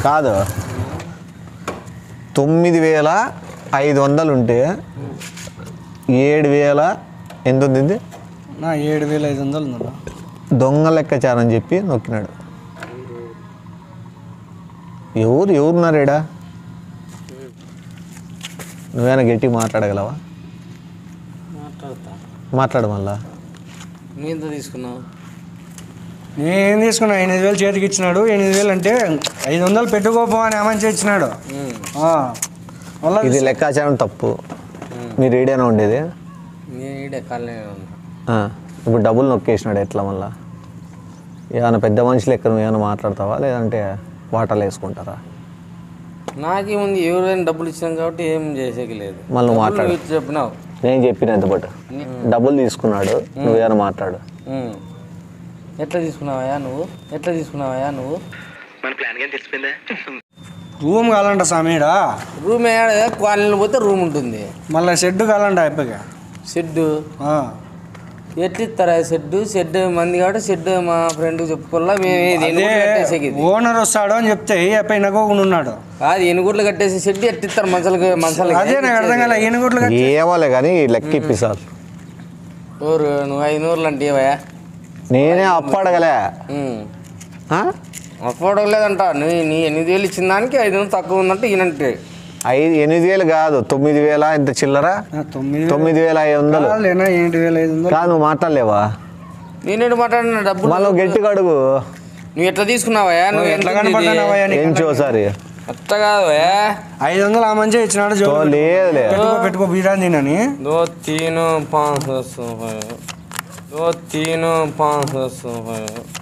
కాదు తొమ్మిది వేల ఐదు వందలు ఉంటే ఏడు వేల ఎంత ఉంది ఇది? నా ఏడు వేల ఐదు వందలు ఉందన్న దొంగ లెక్కచారని చెప్పి నొక్కినాడు ఎవరు ఎవరున్నారు ఈడ నువ్వేనా గట్టి మాట్లాడగలవా మాట్లాడతా మాట్లాడు మళ్ళా నువ్వు ఎంత తీసుకున్నావు నేను తీసుకున్నా ఎనిమిది వేలు చేతికి ఇచ్చినాడు ఎనిమిది వేలు అంటే ఐదు వందలు పెట్టుకోపో అని అమంచి ఇచ్చినాడు ఉమ్. ఆ. మళ్ళా ఇది లెక్కాచారం తప్పు మీరు ఈడేనా ఉండేది నేను ఈడే కాలనీ ఉన్నా ఆ, ఇప్పుడు డబ్బులు నొక్కేసినాడు ఎట్లా మళ్ళా ఏమైనా పెద్ద మనిషి లెక్క నువ్వు ఏమైనా మాట్లాడతావా లేదంటే వాటర్లు వేసుకుంటారా నాకేముంది ఎవరైనా డబ్బులు ఇచ్చాం కాబట్టి ఏం చేసేకి లేదు మళ్ళీ నువ్వు డబ్బులు మాట్లాడు ఇచ్చి చెప్పినావు నేను చెప్పినంత పాటు డబ్బులు తీసుకున్నాడు నువ్వు ఏమైనా మాట్లాడు ఉమ్. ఎట్లా తీసుకున్నావయ్యా నువ్వు ఎట్లా తీసుకున్నావయ్యా నువ్వు రూమ్ కావాలంట సమీడ రూమ్ ఏడ కాలనీలో పోతే రూమ్ ఉంటుంది మళ్ళీ షెడ్ కావాలంట అయిపోయి షెడ్డు ఎట్లా ఇస్తారా షెడ్ షెడ్ మంది కాబట్టి షెడ్ మా ఫ్రెండ్ చెప్పుకోవాలా మేము ఇది ఎన్ని గుడ్లు కట్టేసేకి ఇది ఓనర్ వస్తాడు అని చెప్తే అయిపోయి నగోకుండా ఉన్నాడు కాదు ఎన్ని గుడ్లు కట్టేసి షెడ్ ఎట్లా ఇస్తారు మనుషులకి మనుషులకి అదే నాకు అర్థం కాలే ఏనుగుట్లు ఏమోలే కానీ లెక్క ఇప్పిస్తారు ఊరు నువ్వు ఐదు నూరులు అంటే ఏవయ్యా నేనే అప్పు అడగలే ఆ? అఫోర్డ్ లేదంట నువ్వు నీ ఎనిమిది వేలు ఇచ్చిన దానికి ఐదు వందలు తక్కువ ఉందంటే ఈయనంటే ఐదు ఎనిమిది వేలు కాదు తొమ్మిది వేల ఇంత చిల్లర తొమ్మిది తొమ్మిది వేల ఐదు వందలు లేనా ఎనిమిది వేల ఐదు వందలు కాదు నువ్వు మాట్లాడలేవా నేనేంటి మాట్లాడిన డబ్బులు మళ్ళీ గట్టిగా అడుగు నువ్వు ఎట్లా తీసుకున్నావయ్యా నువ్వు ఎట్లా ఎంత ఉంది ఇది? కనపడ్డావయ్యా నీకు? ఏంచి ఒకసారి అట్లా కాదయ్యా ఐదు వందలు ఆ మంచి ఇచ్చినాడు ఓ, జోలు లేదులే పెట్టుకో పెట్టుకో బిర్యానీ తినని दो तीन पाँच सौ सौ है दो तीन पाँच सौ सौ है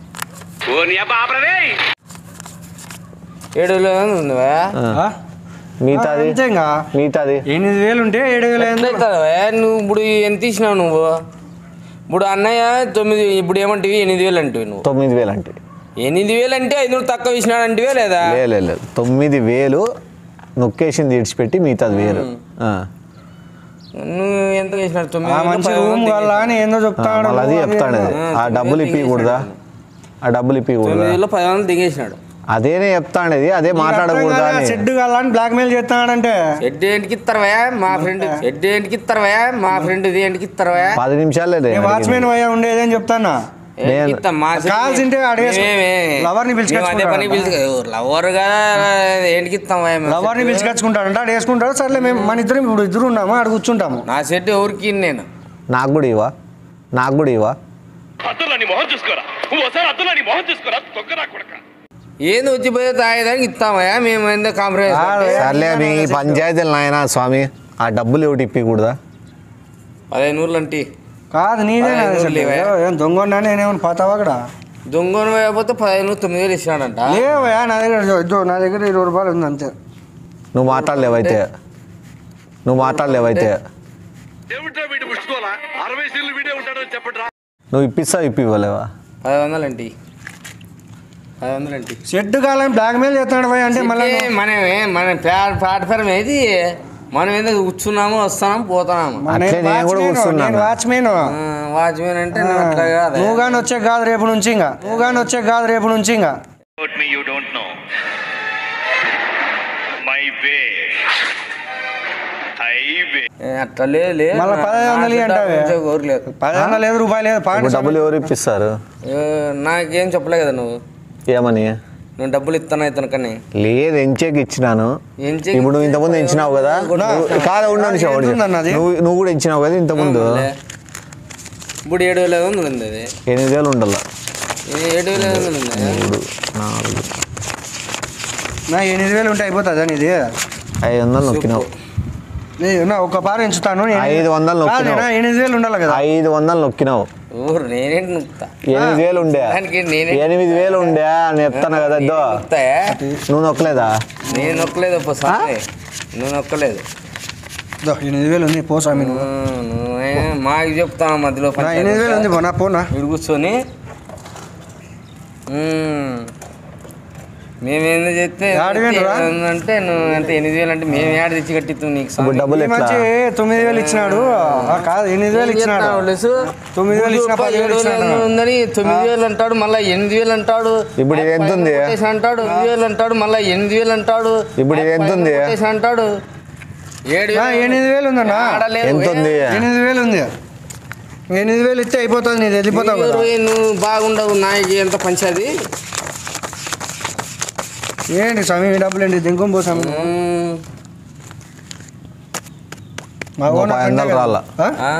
ఏడు వేలు ఉందివా ఆ. మిగతాది అంతే ఇంకా మిగతాది ఎనిమిది వేలు ఉంటే ఏడు వేల ఐదు వందలు కదవా నువ్వు ఇప్పుడు ఎంత ఇచ్చినావు నువ్వు ఇప్పుడు అన్నయ్య తొమ్మిది ఇప్పుడు ఏమంటివి ఎనిమిది వేలు అంటివి నువ్వు తొమ్మిది వేలు అంటే ఎనిమిది వేలు అంటే ఐదు వందలు తక్కువ ఇచ్చినాడు అంటివే లేదా లే, లే, లేదు తొమ్మిది వేలు నొక్కేసింది ఇడిచిపెట్టి మిగతాది వేరు ఆ. నువ్వు ఎంత ఇచ్చినాడు తొమ్మిది ఆ వేలు, మంచి పది రూమ్ వందలు కావాలా అని ఏందో ఆ, చెప్తాడు మళ్ళీ అది చెప్తాడు అది. ఆ డబ్బులు ఇప్పకూడదా ఆ డబ్బులు ఇప్పకూడదా తొమ్మిది వేలు పది వందలు దిగేసినాడు అదేనే చెప్తాడు అది అదే మాట్లాడకూడదా అని షెడ్ కావాలని బ్లాక్ మెయిల్ చేస్తున్నాడంటే షెడ్ ఏంటికి ఇస్తారవా మా ఫ్రెండ్ షెడ్ ఏంటికి ఇస్తారవా మా ఫ్రెండ్ ఇది ఏంటికి ఇస్తారవా పది నిమిషాలే నేను వాచ్మెన్ అయ్యా ఉండేది అని చెప్తానా నేను- కావాల్సింటే అడిగేసుకో. లవర్ని పిలుచుకొచ్చుకుంటాడు. లవర్ గా ఏంటికి ఇస్తాం లవర్ని పిలుచుకొచ్చుకుంటాడంట ఆడు వేసుకుంటాడు సర్లే మేము మన ఇద్దరం ఇప్పుడు ఇద్దరు ఉన్నాము ఆడు కూర్చుంటాము నా సెట్ ఎవరికి నేను నాకు కూడా ఇవా నాకు కూడా ఇవా అద్దంలో నీ మొహం చూసుకోరా ఓసారి అద్దంలో నీ మొహం చూసుకోరా తొక్కరా కొడక ఏంది వచ్చి పోయి తాగేదానికి ఇస్తామయ్యా మేము ఎందుకు కాంప్రమైజ్ సర్లే మీ పంచాయతీలు నాయన స్వామి ఆ డబ్బులు ఒకటి ఇప్పకూడదా పదిహేను నూరులు అంటే కాదు నీదే పదిహేను నాది రోజులు లేవా? అసలు. ఏం దొంగ ఉన్నా నేనేమన్నా పోతావా అక్కడ దొంగను పోయకపోతే పదిహేను తొమ్మిది వేలు ఇచ్చినాడంట లేవయ్యా నా దగ్గర ఇదో నా దగ్గర ఇరవై రూపాయలు ఉంది అంతే నువ్వు మాట్లాడలేవైతే నువ్వు మాట్లాడలేవైతే ఏమిటో వీడు ముట్టుకోవాలా అరవై సీళ్ళు వీడే ఉంటాడని చెప్పట్రా నువ్వు ఇప్పిస్తావు ఇప్పి ఇవ్వలేవా పది వందలు అంటే పది వందలు అంటే షెడ్ కావాలని బ్లాక్ మెయిల్ చేస్తున్నాడు భయ్ అంటే మళ్ళీ మనమే మన ప్లాట్ఫామ్ ఏది మనం ఎందుకు కూర్చున్నాము వస్తున్నాము పోతున్నాము అట్లే నేను కూడా కూర్చున్నాను. వాచ్మెన్ వాచ్మెన్ అంటే నువ్వు అట్లా కాదు నువ్వు కానీ వచ్చే కాదు రేపు నుంచి ఇంకా నువ్వు కానీ వచ్చే కాదు రేపు నుంచి ఇంకా About me you don't know. My way. Highway. ఏ, అట్లా లేదు లేదు మళ్ళా పదహైదు వందలు ఇయ్యి అంటావే? ఎవరు లేదు పది వందలు లేదు రూపాయలు లేదు ఇప్పుడు పాయింట్ డబ్బులు ఎవరు ఇప్పిస్తారు ఏ, నాకేం చెప్పలే కదా నువ్వు ఏమని నువ్వు డబ్బులు ఇస్తాను ఇతను కానీ లేదు ఎంచేకి ఇచ్చినాను ఏం చెయ్యి? ఇప్పుడు నువ్వు ఇంతకుముందు ఇచ్చినావు కదా నువ్వు- కాదు ఉండు నిమిషం, ఉండు నిమిషం. ఎంతుందన్న అది? నువ్వు నువ్వు కూడా ఇచ్చినావు కదా ఇంతకుముందు లే. ఇప్పుడు ఏడు వేల ఐదు వందలు ఉంది అది ఎనిమిది వేలు ఉండాల ఏ, ఏడు వేల ఐదు వందలు ఉంది మూడు నాలుగు నా ఎనిమిది వేలు ఉంటే అయిపోతుందా నీది ఐదు వందలు నొక్కినావు నీ- నా ఒక్క పారు ఎంచుతాను నేను- ఐదు వందలు కాదు, నొక్కినావు. నా ఎనిమిది వేలు ఉండాలి కదా ఐదు వందలు నొక్కినావు ఊరు నేనేంటి నొక్కుతా ఎనిమిది వేలు ఉండే దానికి నేనే ఎనిమిది వేలు ఉండే అని చెప్తాను కదా ఇద్దో నొక్కుతాయా నువ్వు నొక్కలేదా నేను నొక్కలేదు అప్ప సామి నువ్వు నొక్కలేదు దో, ఎనిమిది వేలు ఉంది పో స్వామి నువ్వు ఆ, నువ్వే మాకు చెప్తాను మధ్యలో నా ఎనిమిది వేలు ఉంది పో నా పోనా మీరు కూర్చొని మ్మ్. మేమేందో చెప్తే ఆడిపోయినరా? అంటే నువ్వు అంటే ఎనిమిది వేలు అంటే మేము ఏడ తెచ్చి కట్టిస్తాం నీకు ఇప్పుడు స్వామి. డబ్బులు ఈ ఎట్లా మంచి తొమ్మిది వేలు ఇచ్చినాడు ఆ, కాదు ఎనిమిది వేలు ఏం ఇచ్చినాడు చెప్తావు లెసు? తొమ్మిది వేలు ఇచ్చినా ముందు పది వేలు ఏడు వేలు ఇచ్చినాడు. ఉందని తొమ్మిది వేలు అంటాడు మళ్ళీ ఎనిమిది వేలు అంటాడు ఇప్పుడు ఇది ఎంత ఉంది? పైన కొట్టేసి అంటాడు ఎనిమిది వేలు అంటాడు మళ్ళీ ఎనిమిది వేలు అంటాడు ఇప్పుడు ఇది ఎంత పైన ఉంది? కొట్టేసి అంటాడు ఏడు ఆ, ఎనిమిది వేలు ఉందన్నా ఆడలేదు. ఎంత ఉంది ఎనిమిది వేలు ఉంది ఎనిమిది వేలు ఇస్తే అయిపోతుంది నీది వెళ్ళిపోతావు కదా ఇరవై నువ్వు బాగుండవు నాయకి ఎంత పంచాది ఏంటి స్వామి ఈ డబ్బులు ఏంటి దింకుని పో స్వామి ఉమ్, మా ఇంకో ఓనర్ పది అంటే వందలు కదా. రాళ్ళ. ఆ? ఆ?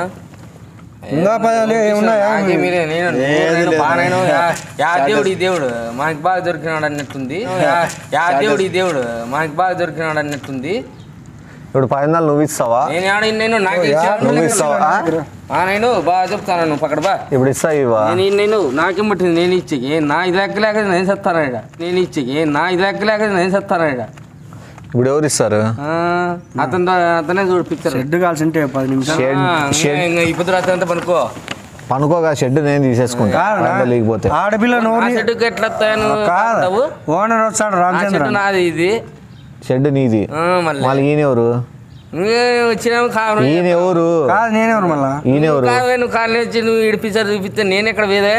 ఇంకా పదాలు ఉన్నాయా నాకే మీరే నేను నేను బాగానైనా యా- యా దేవుడు ఈ దేవుడు మనకి బాగా దొరికినాడు అన్నట్టుంది యా- యా దేవుడు ఈ దేవుడు మనకి బాగా దొరికినాడు అన్నట్టుంది ఇప్పుడు పది వందలు నువ్వు ఇస్తావా నేను ఆడ నేను నాకు నువ్వు ఇస్తావా ఆ? నేను బాగా చెప్తాను నువ్వు పక్కడ బా ఇప్పుడు ఇస్తా ఇవా నేను నేను నాకేం పట్టింది నేను ఇచ్చే ఏ నా ఇది లెక్క లేక నేను చెప్తాను ఇక నేను ఇచ్చే ఏ నా ఇది లెక్క లేక నేను చెప్తాను ఇక ఇప్పుడు ఎవరు ఇస్తారు అతను అతనే చూడు పిక్చర్ షెడ్ కాల్సింటే పది నిమిషాలు షెడ్ షెడ్ ఈ పొద్దు రాత్రి అంతా పనుకో పనుకోగా షెడ్ నేను తీసేసుకుంటా కాదు వంద లేకపోతే ఆడపిల్ల ఆ నోరు చెట్టుకి ఎట్లా వస్తాను కాదు ఓనర్ వచ్చాడు ఆ రామచంద్ర చెట్టు నాది ఇది షెడ్ నీది ఆ, మళ్ళీ మళ్ళీ ఈయన ఎవరు నువ్వే వచ్చినావు కావాలి ఈయన ఎవరు కాదు నేనెవరు మళ్ళా ఈయన ఎవరు కాదు నువ్వు కాళ్ళు వచ్చి నువ్వు ఇడిపించారు చూపిస్తే నేను ఎక్కడ వేదే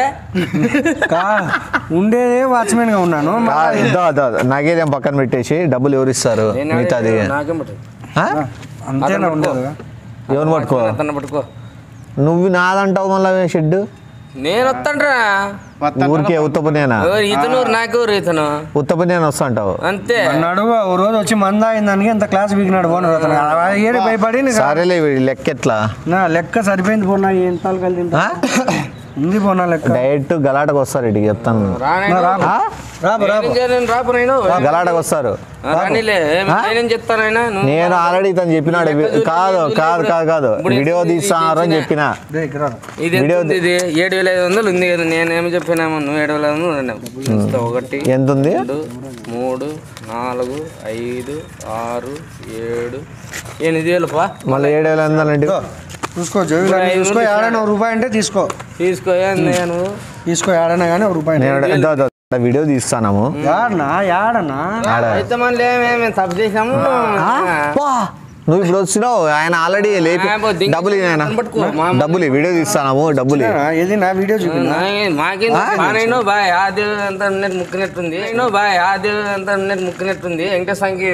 కా ఉండేదే వాచ్మెన్ గా ఉన్నాను కా- ఇద్దా, ఇద్దా. నాకేదేం పక్కన పెట్టేసి డబ్బులు ఎవరు ఇస్తారు నేను మిగతాది నాకేం పట్టు ఆ? అంతేనా ఉండదు ఎవరు పట్టుకో అతను పట్టుకో నువ్వు నాదంటావు మళ్ళీ షెడ్ నేను వస్తాండ్రా ఊరికే ఉత్తపనేనా ఎవరు ఇతను నాకెవరు ఇతను ఉత్తపనేనా వస్తా అంటావు అంతే అన్నాడు ఓ రోజు వచ్చి మంద అయిందానికి ఎంత క్లాస్ బిగినాడు ఓనర్ అతను ఆ ఏడు భయపడి నీకు సరేలే వీడి లెక్క ఎట్లా నా లెక్క సరిపోయింది పోనా ఏం తాలూకాలు తింటా ఆ? ఉంది పోనా లెక్క డైరెక్ట్ గలాటకు వస్తారు ఇటుకి చెప్తాను రానైనా రాబు ఆ? రాబు రాబు నేను రాపు నేను గలాటకు వస్తారు రానిలే నేనేం చెప్తానైనా నువ్వు నేను ఆల్రెడీ తను చెప్పినాడు కాదు కాదు కాదు కాదు వీడియో తీస్తున్నారు అని చెప్పిన రే, ఇక్కడ రా. ఇది ఎంత ఉంది ఇది ఏడు వేల ఐదు వందలు ఉంది కదా నేనేమి చెప్పినాము నువ్వు ఏడు వేల ఐదు వందలు అన్నావు. ఇస్తా ఒకటి ఎంత ఉంది రెండు మూడు నాలుగు ఐదు ఆరు ఏడు ఎనిమిది వేలు పా మళ్ళీ ఏడు వేల వందలండి ఇదిగో, చూసుకో జోబులో అన్ని చూసుకో ఏడైనా ఒక రూపాయి అంటే తీసుకో తీసుకో ఏంది నువ్వు తీసుకో ఏడైనా కానీ ఒక రూపాయి నేను దా- దా- దా వీడియో తీస్తాము ఏడనా ఏడనా ఆడ అయితే మళ్ళీ మేము తప్పు చేసాము పా, నువ్వు ఇప్పుడు వచ్చినావు ఆయన ఆల్రెడీ లేపి ఆ, పో, దింగి- డబ్బులు ఇయ్యి ఆయన పట్టుకో, మా- డబ్బులు ఇయ్యి, వీడియో తీస్తాము డబ్బులు ఇయ్యి. ఏనా? ఏది నా వీడియో చూపి మాకేం బాగా బాయ్ ఆ దేవుడు అంతా ఉన్నట్టు ముక్కినట్టుంది నేను బాయ్ ఆ దేవుడు అంతా ఉన్నట్టు ముక్కినట్టుంది వెంకటేశ్వరంకి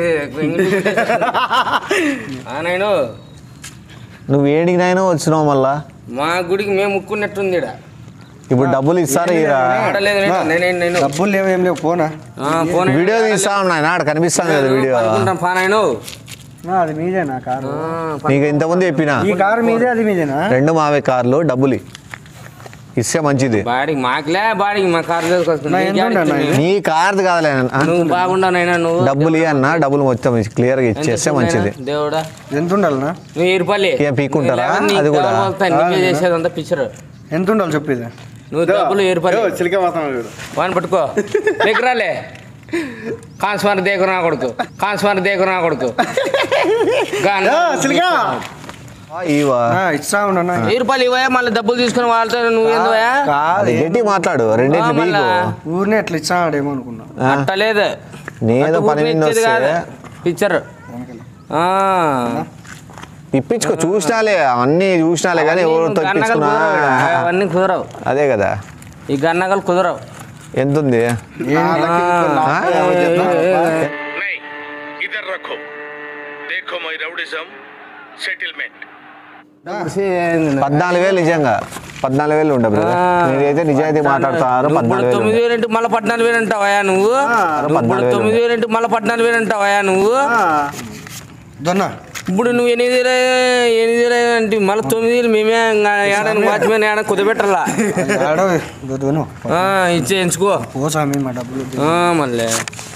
నేను నువ్వు ఏడికి నాయన వచ్చినావు మళ్ళా మా గుడికి మేము ముక్కున్నట్టుంది ఈడ. ఇప్పుడు డబ్బులు ఇస్తారా ఇరా ఆడలేదు నేను నేను నేను డబ్బులు లేవు ఏం లేవు పోనా ఆ, పోనీ. వీడియో తీస్తా ఉన్నాయన ఆడ కనిపిస్తాను కదా వీడియో పడుకుంటాం పా నాయను నా, అది మీదేనా కారు ఆ, నీకు ఇంతకుముందు చెప్పిన ఈ కారు మీదే అది మీదేనా రెండు మావే కార్లు డబ్బులు ఇయ్యి. ఇస్తే మంచిది బాడికి మాకులే బాడికి మా కారు తీసుకొస్తుంది నా ఎంత ఉండే అన్న ఇది? నీ కార్ది కాదులే ఆ? నువ్వు బాగుండవు నైనా నువ్వు డబ్బులు ఇయ్యి అన్న డబ్బులు మొత్తం క్లియర్గా ఇచ్చేస్తే మంచిది దేవుడా ఎంత ఉండాలనా నువ్వు వెయ్యి రూపాయలు ఏం పీక్కుంటారా? లేకపోతే నీకు అది కూడా? డబ్బులు వస్తాయి. నువ్వే చేసేదంతా పిక్చర్ ఎంత ఉండాలి చెప్పు ఇది నువ్వు డబ్బులు వెయ్యి రూపాయలు వాడిని పట్టుకో దగ్గరాలే కాన్స్మార్ దేకు నా కొడుకు కాన్స్మార్ దేకు నా కొడుకు గాన్- ఆ, ఇవా ఆ, ఇస్తా ఉండనా వెయ్యి రూపాయలు ఇవ్వయా మళ్ళీ డబ్బులు తీసుకుని వాళ్ళతో నువ్వు ఎందువయా కాదు అది గట్టి మాట్లాడు రెండింటి బీకు మళ్ళా. ఊరినే ఎట్లా ఇచ్చాడేమో అనుకున్నా ఆ? అట్టలేదు నేదో పని మీద వస్తే పిక్చర్ ఇప్పించుకో చూసినాలే అన్ని చూసినాలే కానీ ఎవరు తప్పించుకున్నా అవన్నీ కుదరవు అదే కదా ఈ గన్నగలు కుదరవు ఎంత ఉంది ఆ, नहीं इधर रखो देखो मैं राउडिज्म सेटलमेंट పద్నాలుగు వేలు నిజంగా పద్నాలుగు వేలు ఉండే బ్రదర్ మీరైతే నిజాయితీ మాట్లాడుతున్నారు నువ్వు ఇప్పుడు పద్నాలుగు వేలు తొమ్మిది వేలు అంటే మళ్ళీ పద్నాలుగు వేలు అంటావా నువ్వు నువ్వు ఇప్పుడు పద్నాలుగు వేలు తొమ్మిది వేలు అంటే మళ్ళీ పద్నాలుగు వేలు అంటావా నువ్వు దొన్నా ఇప్పుడు నువ్వు ఎనిమిది వేలు ఎనిమిది వేలు అంటే మళ్ళీ తొమ్మిది వేలు మేమే ఏడాది వాచ్మెన్ ఏడా కుదబెట్టరా ఆడో దొను ఇచ్చేయించుకో పో స్వామి మా డబ్బులు వద్దు. ఆ, మళ్ళీ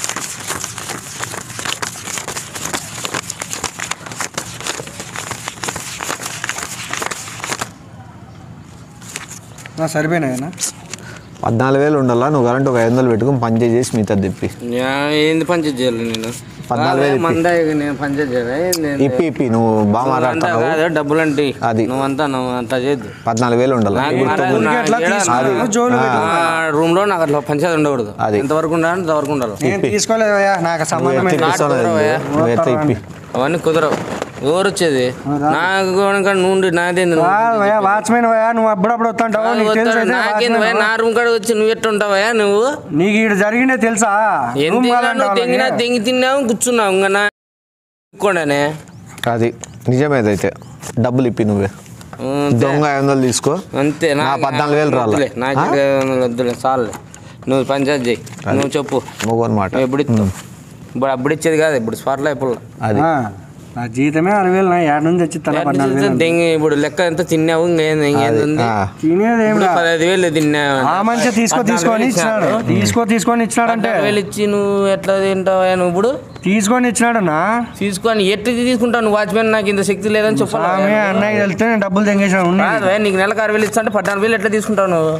నా సరిపోయినాయనా పద్నాలుగు వేలు ఉండాలా నువ్వు కరెంట్ ఒక ఐదు వందలు పెట్టుకుని పని చేసి మిగతా తిప్పి యా, ఏంది పని చేయాలి నేను పద్నాలుగు వేలు ఇప్పి. మంద నేను పంచాయతీ చేయరా? నేను- ఇప్పి ఇప్పి నువ్వు బాగా నువ్వు అంతా మాట్లాడుతున్నావు కాదు డబ్బులు అంటే అది. నువ్వంతా నువ్వు అంతా చేయొద్దు పద్నాలుగు వేలు ఉండాలి నాకు ఇప్పుడు నాకు తొమ్మిది ఊరికే నా ఎట్లా ఏడా తీసుకున్నావు? నా- జోలు ఆ. పెట్టు. ఆ రూమ్ లో నాకు అట్లా పంచాయతీ ఉండకూడదు అది. ఎంతవరకు ఉండాలి అంతవరకు ఉండాలి నేను తీసుకోలేదయ్యా నాకు నువ్వు సంబంధం ఎత్తి ఏంటి? ఇప్పిస్తావు నాకు నువ్వు. నువ్వు ఎత్తి ఇప్పి అవన్నీ కుదరవు ఎవరు వచ్చేది నాకు కనుక నుండి నాదేంది నువ్వు? కాదయ్యా వాచ్మెన్ అయ్యా నువ్వు అప్పుడప్పుడు వస్తుంటావు నీకు తెలుసు వస్తాడు. అయితే నాకేంది భయ వాచ్మెన్ నా రూమ్ కాడ వచ్చి నువ్వు ఎట్టు ఉంటావా నువ్వు నీకు ఇక్కడ జరిగిందే తెలుసా ఎంత రూమ్ తిన్నా కావాలంటావా నువ్వు తెంగినా అలాగే? తెంగి తిన్నావు కూర్చున్నావు ఇంకా నా ఇక్కోడనే అది నిజమేదైతే డబ్బులు ఇప్పి నువ్వే దొంగ ఐదు వందలు తీసుకో అంతే నా నాకు- పద్నాలుగు వేలు రాలే. వద్దులే, నాకు ఆ? ఐదు వందలు వద్దులే చాలులే నువ్వు పంచాయతీ చేయి నువ్వు చెప్పు మొగోని మాట నువ్వు ఎప్పుడు ఇస్తావు ఇప్పుడు అప్పుడు ఇచ్చేది కాదు ఇప్పుడు స్పాట్లో ఇప్పుడు అది ఆ, నా జీతమే అరవై వేలు నా ఏడు నుంచి తెచ్చి తల పద్నాలుగు వేలు దెంగి ఇప్పుడు లెక్క ఎంత తిన్నావు ఇంకేంది అది ఇంకేంది ఉంది ఆ. తినేది ఏం ఇప్పుడు లా. పదహైదు వేలు తిన్నావు ఆ మనిషి తీసుకో పద్నాలుగు తీసుకొని వేలు ఇచ్చినాడు ఇచ్చాడు. తీసుకో తీసుకొని ఇచ్చినాడంటే పద్నాలుగు వేలు ఇచ్చి నువ్వు ఎట్లా తింటావా నువ్వు ఇప్పుడు తీసుకొని ఇచ్చినాడన్నా తీసుకొని ఎట్లా తీసుకుంటావు నువ్వు వాచ్మెన్ నాకు ఇంత శక్తి లేదని ఆమె చెప్పాలి అన్నయ్య వెళ్తే నేను డబ్బులు తెంగేసాను కాదు భయ్, నీకు నెలకు ఆరు వేలు ఇస్తా అంటే పద్నాలుగు వేలు ఎట్లా తీసుకుంటావు నువ్వు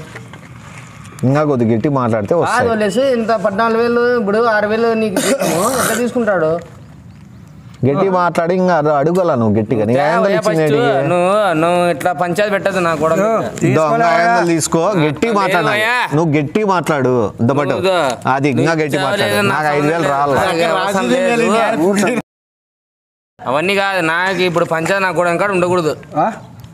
ఇంకా కొద్ది గట్టి మాట్లాడితే కాదు వస్తాయి వదిలేసి ఇంత పద్నాలుగు వేలు ఇప్పుడు ఆరు వేలు నీకు జీతము, ఎట్లా తీసుకుంటాడు గట్టి మాట్లాడి ఇంకా అడు- అడుగుల నువ్వు గట్టిగా నీ ఐదు వందలు ఫస్ట్ ఇచ్చింది ఏంటి? నువ్వు నువ్వు ఇట్లా పంచాయతీ పెట్టదు నాకు కూడా దొంగ ఐదు వందలు తీసుకో గట్టి లేదు మాట్లాడు అయ్యా. నువ్వు గట్టి మాట్లాడు దొబ్బట్టు నువ్వు అది ఇంకా గట్టి నీకు మాట్లాడు చావలేదు, నాకు ఐదు వేలు రావాలి నాకు అవసరం లేదు. అవన్నీ కాదు నాకు ఇప్పుడు పంచాయతీ నా గోడౌన్ కాడ ఉండకూడదు ఆ?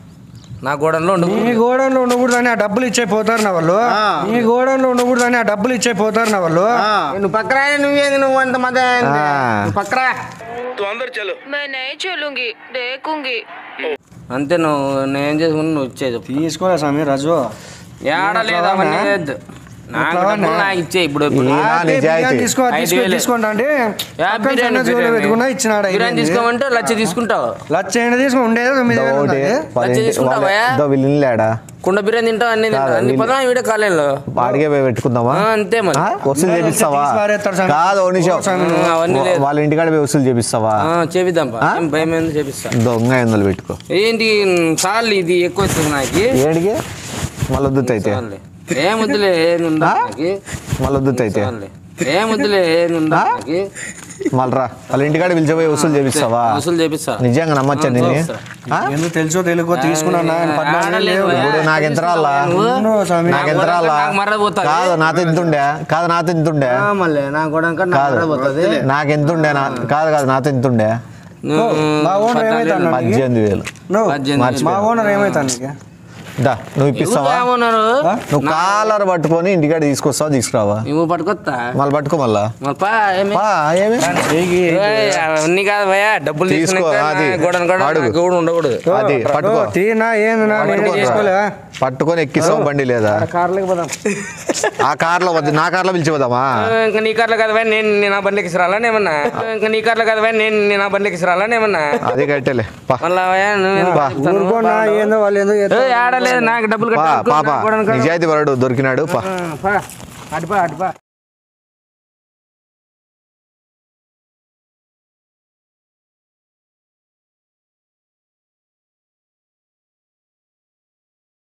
నా గోడౌన్లో నీ ఉండకూడదు గోడౌన్లో ఉండకూడదని ఆ డబ్బులు ఇచ్చే పోతారు నా వాళ్ళు నీ గోడౌన్లో ఉండకూడదని ఆ డబ్బులు ఇచ్చే పోతారు నా వాళ్ళు నువ్వు పక్కరా నువ్వేంది నువ్వు అంత మధ్య ఆ. పక్కరా तू अंदर चलो मैं नहीं चलूंगी देखूंगी అంతే నువ్వు నేను చేసుకుని నువ్వు ఇచ్చే చెప్పు తీసుకోలే స్వామి రజు ఏడ లేదు అవన్నీ లేదు నాకు ఎట్లా డబ్బులు వాడినా? నాకు ఇచ్చే ఇప్పుడు ఇప్పుడు ఈ- నా ఆ, నిజాయితీ. బిర్యానీ తీసుకో ఐదు తీసుకో వేలు. తీసుకోండి అంటే యా, పక్కన బిర్యానీ, చిన్న జోలు బిర్యానీ. పెట్టుకున్నా ఇచ్చినాడు ఐదు బిర్యానీ వేలు. తీసుకోమంటే లచ్చ తీసుకుంటావు లచ్చ ఏంటి తీసుకో ఉండేది తొమ్మిది వేలు ఒకటి ఉన్నది. వాళ్ళ ఇంటి- తీసుకుంటావా? వాళ్ళ- దో వీళ్ళు ఇల్లాడా కుండ బిర్యానీ తింటావు అన్ని తింటావు కాదు, అన్ని వీళ్ళు- పదం వీడియో కాలేలో వాడికే పోయి పెట్టుకుందామా ఆ, అంతే మరి ఆ? వసూలు చేపిస్తావా తీసి పారేస్తాడు స్వామి. కాదు ఓ నిమిషం ఓ స్వామి. ఆ, అవన్నీ లేదు వాళ్ళ ఇంటికాడ పోయి వసూలు చేపిస్తావా ఆ, చేపిద్దాం పా. ఆ? ఏం భయం ఏంది చేపిస్తా దొంగ ఐదు వందలు పెట్టుకో ఏంటి చాలు ఇది ఎక్కువ వస్తుంది నాకు ఏడికి మళ్ళీ వద్దుత అయితే చాలులే. ఏం వద్దులే ఏం ఉందా ఆ? నాకు మళ్ళీ వద్దుత అయితే చాలులే. ఏం వద్దులే ఏం ఉందా ఆ? నాకు మళ్ళీ రా వాళ్ళ ఇంటికాడ పిలిచిపోయి వసూలు చేపిస్తావా వసూలు చేపిస్తా నిజంగా నమ్మచ్చా నిన్ను చేపిస్తా. ఆ? ఎందుకు తెలుసో తెలుగు తీసుకున్నా ఆయన పద్నాలుగు వేలు ఆడలేదు, లేవు. ఇప్పుడు నాకు ఎంత రాలా నువ్వు? ఉండు స్వామి. నాకు ఎంత కూడా రాలా నాకు మర్ర పోతుంది. కాదు నాతో ఎంత ఉండే కాదు నాతో ఎంత ఉండే ఆ, మళ్ళీ నా కూడా కాదు నాకు ఎంత ఉండే నా కాదు కాదు నాతో ఎంత ఉండే మా ఓనర్ ఏమైతాడు నాకు? పద్దెనిమిది వేలు నువ్వు పద్దెనిమిది మా ఓనర్ ఏమైతాడు నీకు దా నువ్వు ఇప్పిస్తావా ఏమన్నారు నువ్వు కాలర్ పట్టుకొని ఇంటికాడ తీసుకొస్తావా తీసుకురావా నువ్వు పట్టుకొస్తా మళ్ళీ పట్టుకో మళ్ళా మళ్ళీ పా ఏమి పా, ఏమి ఏయ్, అవన్నీ కాదు భయ్యా డబ్బులు తీసుకో, తీసుకునే అది. గోడను కూడా అడుగు. నాకు కూడా ఉండకూడదు అది పట్టుకో తీనా ఏంది నా నేను పట్టుకో. చేసుకోలే పట్టుకొని ఎక్కిస్తావు బండి లేదా కార్లోకి పోదాం ఆ కార్లో వద్దు నా కార్లో పిలిచిపోదామా ఇంకా నీ కార్లో కదా భయ్, నేను నేను ఆ బండికి రాలని ఏమన్నా ఇంకా నీ కార్లో కదా భయ్, నేను నేను ఆ బండికి రాలని ఏమన్నా అది కట్టేలే పా మళ్ళా భయ్యా, నువ్వేం పా. చెప్తాను? ఊరుకోనా ఏందో వాళ్ళు ఏందో చేస్తారు. ఏయ్, ఆడలేదు నాకు డబ్బులు పా కట్టాలి పాప నిజాయితీ పరడు దొరికినాడు పా పా అటుపా అటుపా